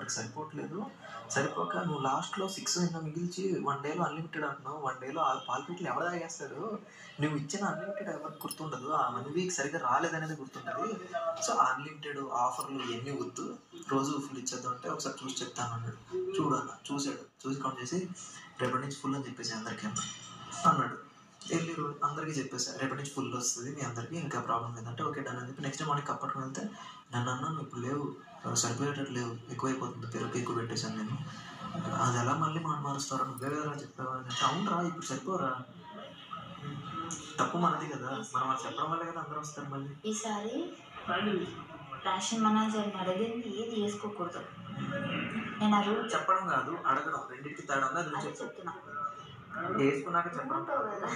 ఎవరికి సరిపోవట్లేదు సరిపోక నువ్వు లాస్ట్లో సిక్స్ అయినా మిగిల్చి వన్ డేలో అన్లిమిటెడ్ అంటున్నావు వన్ డేలో ఆ పాల్పీట్లు ఎవరు తాగేస్తాడు నువ్వు ఇచ్చిన అన్లిమిటెడ్ ఎవరికి గుర్తుండదు ఆ వన్ వీక్ సరిగ్గా రాలేదనేది గుర్తుండదు సో అన్లిమిటెడ్ ఆఫర్లు ఇవన్నీ వద్దు రోజు ఫుల్ ఇచ్చేద్దాం అంటే ఒకసారి చూసి చెప్తాను అన్నాడు చూడు అన్న చూశాడు చూసి కౌంట్ చేసి రేపటి నుంచి ఫుల్ అని చెప్పేసి అందరికీ అన్నాడు అన్నాడు వెళ్ళి రో- అందరికీ చెప్పేసా రేపటి నుంచి ఫుల్ వస్తుంది మీ అందరికీ ఇంకా ప్రాబ్లం లేదంటే ఓకే డన్ అని చెప్పి నెక్స్ట్ డే మార్నింగ్ కప్పట్టుకుని వెళ్తే నన్ను అన్నాను ఇప్పుడు లేవు సరిపోయేటట్టు లేవు ఎక్కువైపోతుంది పెరుగు ఎక్కువ పెట్టేశాను నేను అది ఎలా మళ్ళీ మాట మారుస్తారో నువ్వే కదా చెప్పావా అని అంటే అవునరా ఇప్పుడు సరిపోరా తప్పు మనది కదా మనం అది చెప్పడం వల్లే కదా అందరూ వస్తారు మళ్ళీ ఈసారి రేషన్ మేనేజర్ని అడిగింది ఏది వేసుకోకూడదు నేను ఆ రూల్ చెప్పడం కాదు అడగడం రెండింటికి తేడా ఉంది అది నువ్వు అది చెప్పు చెప్తున్నా వేసుకున్నాక చెప్పడం ఉంటావు కదా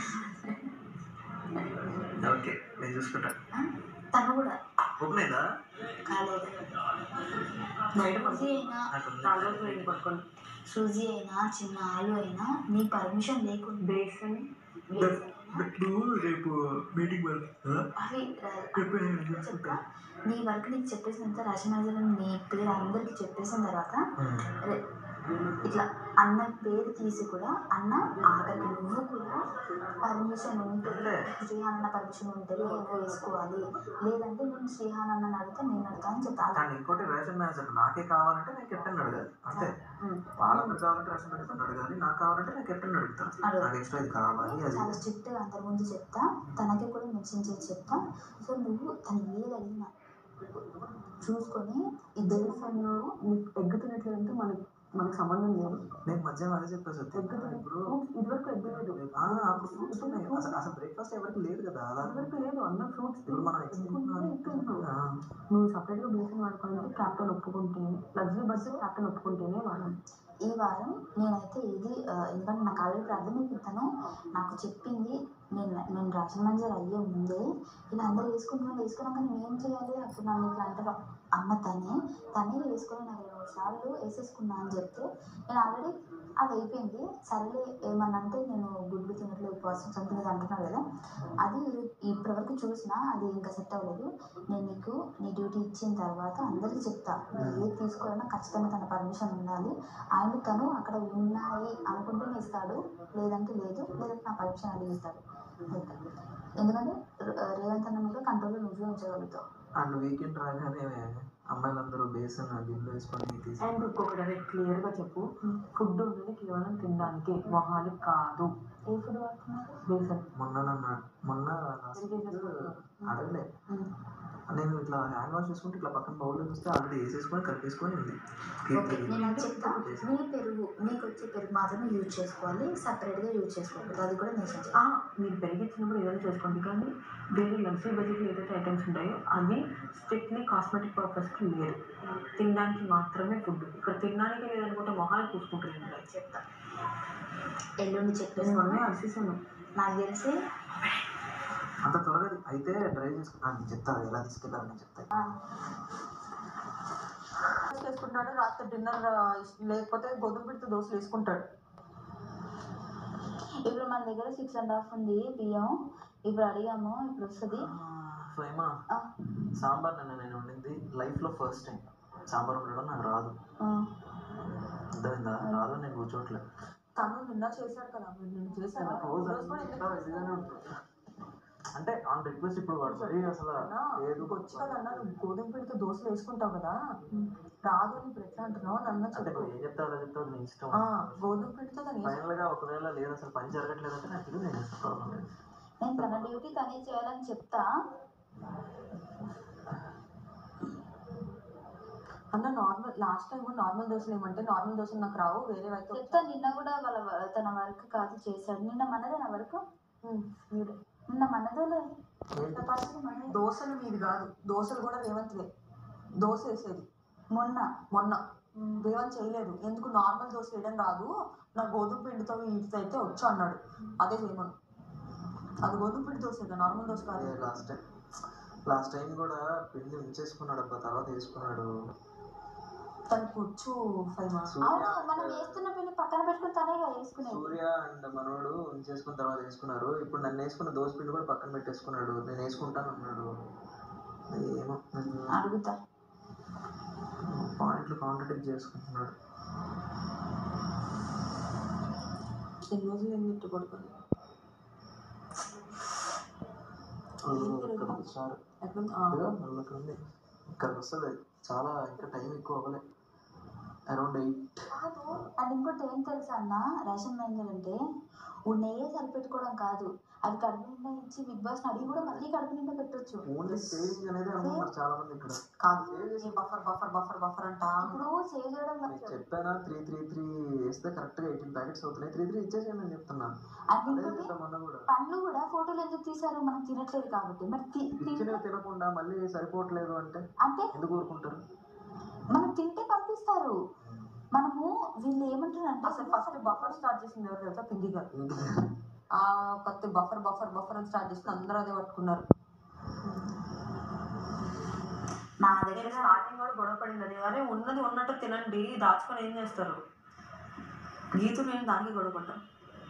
ఓకే నేను చూసుకుంటా ఆ? తను కూడా ఓపెన్ అయిందా కాలేదు బయట సూజీ అయినా నాకు చాలా రోజులు అయింది పట్టుకొని సూజీ అయినా చిన్న ఆలు అయినా నీ పర్మిషన్ లేకుండా బేసన్ నువ్వు రేపు మీటింగ్ అవి రా- చెప్తా నీ వర్క్ నీకు చెప్పేసినంత రేషన్ మేనేజర్ అని నీ పేరు అందరికి చెప్పేసిన తర్వాత రే- ఇట్లా అన్న పేరు తీసి కూడా అన్న ఆఖరికి నువ్వు కూడా పర్మిషన్ ఉంటుంది శ్రీహాన్ అన్న పర్మిషన్ ఉంటుంది నువ్వు వేసుకోవాలి లేదంటే నేను శ్రీహాన్ అన్న అడిగితే నేను అడుగుతా అని చెప్తా అలా కానీ ఇంకోటి రేషన్ మేనేజర్ నాకే కావాలంటే నేను కెప్టెన్ అడగాలి అంతే ఉమ్. వాళ్ళకి కావాలంటే రేషన్ మేనేజర్ అడగాలి నాకు కావాలంటే నేను కెప్టెన్ అడుగుతాను అడుగు. నాకు ఎక్స్ట్రా ఇది కావాలి అది చాలా స్ట్రిక్ట్గా అందరి ముందు చెప్తా తనకి కూడా మెన్షన్ చేసి చెప్తా సో నువ్వు తను ఏది అడిగినా చూసుకొని ఇద్దరు సన్ను ఎగ్ తినట్లేదంటే మనకి మనకి సంబంధం లేదు నేను మధ్యాహ్నం అదే చెప్పేసి ఎగ్ వస్తే ఇప్పుడు ఇదివరకు ఎగ్ లేదు ఆ, అప్పుడు ఫ్రూట్స్ ఉన్నాయి అసలు అసలు బ్రేక్ఫాస్ట్ ఎవరికి లేదు కదా అలా ఇదివరకు లేదు అన్న ఫ్రూట్స్ ఇప్పుడు మనం ఎక్స్పీరియన్స్ నువ్వు సపరేట్గా బేసన్ వాడుకోవాలంటే క్యాప్టెన్ ఒప్పుకుంటేనే లగ్జరీ బస్సు క్యాప్టెన్ ఒప్పుకుంటేనే వాడాలి ఈ వారం నేనైతే ఇది ఆ, ఎందుకంటే నాకు ఆల్రెడీ అర్థమైంది తను నాకు చెప్పింది నేను నేను రేషన్ మేనేజర్ అయ్యే ముందే ఇలా అందరూ వేసుకుంటున్నాను వేసుకున్నాక నేను ఏం చేయాలి అప్పుడు నన్ను ఇట్లా అంటారు అన్న తనే తనే వేసుకొని నాకు రెండు మూడు సార్లు వేసేసుకున్నా అని చెప్తే నేను ఆల్రెడీ అది అయిపోయింది సరేలే ఏమన్నా అంటే నేను గుడ్లు తినట్లేదు ఉపవాసం సంథింగ్ ఇది అంటున్నావు కదా అది ఇప్పటివరకు చూసినా అది ఇంకా సెట్ అవ్వలేదు నేను నీకు నీ డ్యూటీ ఇచ్చిన తర్వాత అందరికీ చెప్తా నువ్వు ఏది తీసుకోవాలన్నా ఖచ్చితంగా తన పర్మిషన్ ఉండాలి ఆయన తను అక్కడ ఉన్నాయి అనుకుంటేనే ఇస్తాడు లేదంటే లేదు లేదంటే నా పర్మిషన్ అడిగి ఇస్తాడు అంతే. ఎందుకంటే రే- రేవంత్ అన్న మీద కంట్రోల్లో నువ్వే ఉంచగలుగుతావు అండ్ వీకెండ్ రాగానే అమ్మాయిలందరూ బేసన్ గిన్నెలు వేసుకొని తీసి అండ్ ఇంకొకటి అదే క్లియర్గా చెప్పు ఫుడ్ ఉన్నది కేవలం తినడానికి మొహానికి కాదు ఏ ఫుడ్ వాడుతున్నారు బేసన్ మొన్న నన్ను మొన్న last week అడగలే నేను ఇట్లా హ్యాండ్ వాష్ చేసుకుంటే ఇట్లా పక్కన బౌల్లో చూస్తే ఆల్రెడీ వేసేసుకొని కలిపేసుకొని ఉంది ఓకే నేను అది చెప్తా నీ పెరుగు నీకు వచ్చే పెరుగు మాత్రమే యూజ్ చేసుకోవాలి సపరేట్గా యూజ్ చేసుకోకూడదు అది కూడా మెన్షన్ చేయాలి ఆ, మీరు పెరిగిచ్చినప్పుడు ఏదైనా చేసుకోండి కానీ వేరే లగ్జరీ బడ్జెట్లో ఏదైతే ఐటమ్స్ ఉంటాయో అవి స్ట్రిక్ట్లీ కాస్మెటిక్ పర్పస్కి లేదు తినడానికి మాత్రమే ఫుడ్ ఇక్కడ తినడానికి లేదనుకుంటే మొహాలు పూసుకుంటున్నాయి చెప్తా ఎల్లుండి నేను చెప్పేసి మొన్నే అరిసేసాను నాకు తెలిసి అంత త్వరగా అయితే డ్రైవ్ చేసుకున్నాను నేను చెప్తాను ఎలా తీసుకెళ్ళాలని నేను చెప్తాను ఆ, వేసుకుంటాడు రాత్రి డిన్నర్ లేకపోతే గోధుమ పిండితో దోశలు వేసుకుంటాడు ఇప్పుడు మన దగ్గర సిక్స్ అండ్ హాఫ్ ఉంది బియ్యం ఇప్పుడు అడిగాము ఇప్పుడు వస్తుంది స్వయమా ఆ, సాంబార్ నన్ను నేను వండింది లైఫ్లో ఫస్ట్ టైం సాంబార్ ఉండడం నాకు రాదు ఆ, అర్థమైందా రాదు నేను కూర్చోట్లేదు తను నిన్న చేశాడు కదా మీరు నేను చేశాను రోజు అంతా ఇదిగానే ఉంటుంది. అంటే ఆన్ రిక్వెస్ట్ ఇప్పుడు వాడు మరీ అసలు ఏదో వచ్చి కదన్నా నువ్వు గోధుమ పిండితో దోశలు వేసుకుంటావు కదా రాదు అని ఇప్పుడు ఎట్లా అంటున్నావు నన్ను అంటే చెప్పు నువ్వు ఏం చెప్తావు అలా చెప్తావు నీ ఇష్టం ఆ, గోధుమ పిండితో దాన్ని వేసు- ఫైనల్ గా ఒకవేళ లేదు అసలు పని జరగట్లేదు అంటే నాకు ఇది నేను ప్రాబ్లం లేదు నేను తన డ్యూటీ తనే చేయాలని చెప్తా అన్న నార్మల్ లాస్ట్ టైం నార్మల్ దోశలు ఏమంటే నార్మల్ దోశలు నాకు రావు వేరే అయితే చెప్తా నిన్న కూడా వాళ్ళ వ- తన వర్క్ కాదు చేశాడు నిన్న మనదే నా వర్క్ మీరు నిన్న మనదేలే ఏంటి? నా పరిస్థితి మనదే దోశలు మీది కాదు దోశలు కూడా రేవంత్వే దోశ వేసేది మొన్న మొన్న రేవంత్ చేయలేదు ఎందుకు నార్మల్ దోశ వేయడం రాదు నా గోధుమ పిండితో వీటితో అయితే వచ్చు అన్నాడు అదే చేయమను అది గోధుమ పిండి దోశ నార్మల్ దోశ కాదు లాస్ట్ టైం లాస్ట్ టైం కూడా పిండి ఉంచేసుకున్నాడు అబ్బా తర్వాత వేసుకున్నాడు తనకు వచ్చు ఫైమా సూర్య అవును మనం వేస్తున్న పిండి పక్కన పెట్టుకుని తనేగా వేసుకునేది సూర్య అండ్ మనోడు ఉంచేసుకున్న తర్వాత వేసుకున్నారు ఇప్పుడు నన్ను వేసుకున్న దోశ పిండి కూడా పక్కన పెట్టేసుకున్నాడు నేను వేసుకుంటాను అన్నాడు ఏమో అడుగుతా పాయింట్ ఇట్లు కాంట్రడిక్ట్ చేసుకుంటున్నాడు ఎన్ని రోజులు ఎన్ని ఇట్టు పడుకొని ఇక్కడ సార్ ఎక్కడ నల్లకి ఉంది ఇక్కడికి వస్తుంది చాలా ఇంకా టైం ఎక్కువ అవ్వలే అరౌండ్ ఎయిట్ కాదు అండ్ ఇంకోటి ఏం తెలుసా అన్న రేషన్ మేనేజర్ అంటే ఉన్నయే సరిపెట్టుకోవడం కాదు అది కడుపు నిండా ఇచ్చి బిగ్ బాస్ అడిగి కూడా మళ్ళీ కడుపు నిండా పెట్టొచ్చు ఓన్లీ సేవింగ్ అనేది అనుకుంటారు చాలా మంది ఇక్కడ కాదు బఫర్ బఫర్ బఫర్ బఫర్ అంట ఇప్పుడు సేవ్ చేయడం నేను కష్టం చెప్పానా త్రీ త్రీ త్రీ వేస్తే కరెక్ట్గా ఎయిటీన్ ప్యాకెట్స్ అవుతున్నాయి త్రీ త్రీ ఇచ్చేసేయండి అని చెప్తున్నా అండ్ అదే ఇంకోటి చేద్దాం మొన్న కూడా పండ్లు కూడా ఫోటోలు ఎందుకు తీసారు మనం తినట్లేదు కాబట్టి మరి తి- తింటే ఇచ్చినవి తినకుండా మళ్ళీ సరిపోవట్లేదు అంటే అంటే ఎందుకు ఊరుకుంటారు మనం తింటే పంపిస్తారు మనము వీళ్ళు ఏమంటారు అంటే అసలు ఫస్ట్ బఫర్ స్టార్ట్ చేసింది ఎవరు తెలుసా పిండి గారు ఆ కొత్త బఫర్ బఫర్ బఫర్ అని స్టార్ట్ చేసిన అందరూ అదే పట్టుకున్నారు నా నేను దగ్గర స్టార్టింగ్ కూడా గొడవ పడింది అది అరే ఉన్నది ఉన్నట్టు తినండి దాచుకొని ఏం చేస్తారు గీతు నేను దానికి గొడవ పడ్డాను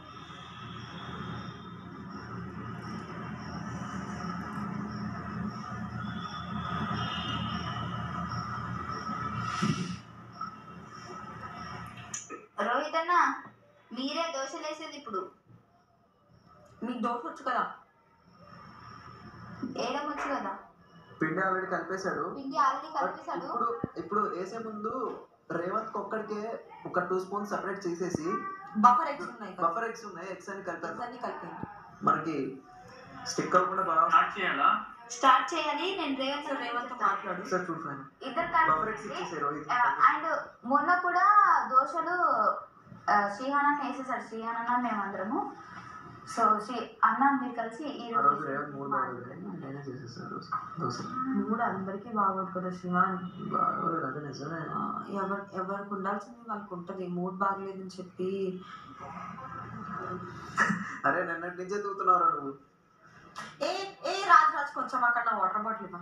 రోహిత్ అన్న మీరే దోశలు వేసేది ఇప్పుడు మీకు దోశ వచ్చు కదా వేయడం వచ్చు కదా పిండి ఆల్రెడీ కలిపేశాడు పిండి ఆల్రెడీ బట్ కలిపేశాడు ఇప్పుడు ఇప్పుడు వేసే ముందు రేవంత్ ఒక్కడికే ఒక టూ స్పూన్ సెపరేట్ చేసేసి బఫర్ ఎగ్స్ ఉన్నాయి కదా బఫర్ ఎగ్స్ ఉన్నాయి ఎగ్స్ అని కలిపారు ఎగ్స్ అన్ని కలిపేయండి మనకి స్టిక్ అవ్వకుండా బాగా స్టార్ట్ చేయాలా స్టార్ట్ చేయాలి నేను రేవంత్ సో రేవంత్ మాట్లాడు ఒకసారి చూడు ఫైన్ ఇద్దరు బఫర్ ఎగ్స్ కలిసి ఇచ్చేసారు రోహిత్ అండ్ మొన్న కూడా దోశలు ఆ, శ్రీహానాన్ని వేసేసాడు శ్రీహానన్న మేమందరము సో శ్రీ అన్న మీరు కలిసి ఈ ఆ రోజు రోజు రేవంత్ మూడు బాగోదు నేనే చేసేసాను దోశ దోశ మూడు అందరికీ బాగోదు కదా శివాన్ బాగోదు అదే నిజమే ఆ, ఎవరు ఎవరికి ఉండాల్సింది వాళ్ళకి ఉంటుంది మూడ్ బాగలేదని చెప్పి అరే నిన్నటి నుంచే తూతున్నావురా నువ్వు ఏ ఏ రాజు రాజు కొంచెం అక్కడ నా వాటర్ బాటిల్ ఇవ్వ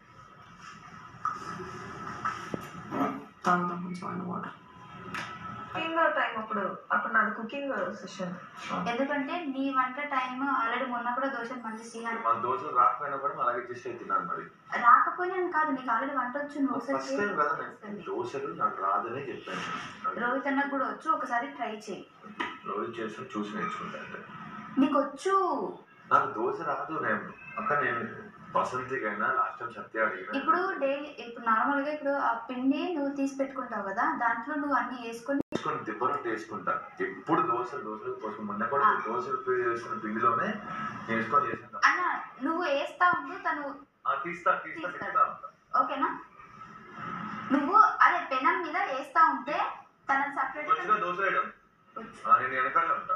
తాగుతాం కొంచెం అన్న వాటర్ కుకింగ్ టైం అప్పుడు అప్పుడు నాది కుకింగ్ సెషన్ ఎందుకంటే నీ వంట టైం ఆల్రెడీ మొన్న కూడా దోశలు మళ్ళీ శ్రీహాన్ మన దోశలు రాకపోయినా కూడా అలాగే అడ్జస్ట్ అయి తిన్నాను మరి రాకపోయినా కాదు నీకు ఆల్రెడీ వంట వచ్చు నువ్వు ఒకసారి ఫస్ట్ టైం కదా నేను వస్తుంది. దోశలు నాకు రాదనే చెప్పాను రోహిత్ అన్నకు కూడా వచ్చు ఒకసారి ట్రై చేయి రోజు చేసి చూసి నేర్చుకుంటా అంటే నీకు వచ్చు నాకు దోశ రాదు నేను అక్క నేను వసంతికైనా లాస్ట్ టైం సత్య అడిగిన ఇప్పుడు డైలీ ఇప్పుడు నార్మల్ గా ఇప్పుడు ఆ పిండి నువ్వు తీసి పెట్టుకుంటావు కదా దాంట్లో నువ్వు అన్ని వేసుకొని తీసుకొని దిబ్బరొట్టి వేసుకుంటా ఎప్పుడు దోశలు దోశలు కోసం మొన్న కూడా దోశలు పిండి వేసుకున్న పిండిలోనే నేను వేసుకొని చేసాను అన్న నువ్వు వేస్తా ఉండు తను తీస్తా తీస్తా తిప్పుతా ఉంటా. ఓకేనా నువ్వు అదే పెనం మీద వేస్తా ఉంటే తన సపరేట్ మంచిగా దోశ వేయడం ఆ, నేను వెనకాల ఉంటా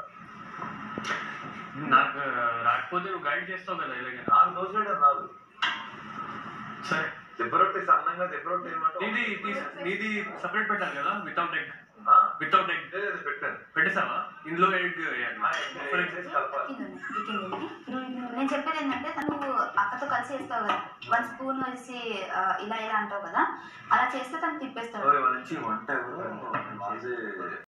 నాకు రాకపోతే నువ్వు గైడ్ చేస్తావు కదా ఇలాగే నాకు దోశ వేయడం రాదు సరే దిబ్బరొట్టి సన్నంగా దిబ్బరొట్టి ఏమంటే నీది తీస్- నీది సపరేట్ పెట్టాలి కదా వితౌట్ ఎగ్ ఆ? వితౌట్ ఎగ్ లేదు, లేదు, పెట్టాను పెట్టేసావా ఇందులో ఎగ్ వేయాలి ఆ, ఎగ్ వేసేసి కలపాలి నేను చెప్పేది ఏంటంటే తను అక్కతో కలిసి వేస్తావు కదా వన్ స్పూన్ వేసి ఆ, ఇలా ఇలా అంటావు కదా అలా చేస్తే తను తిప్పేస్తాడు ఓయ్, మన నుంచి వంట ఎవరు చేసే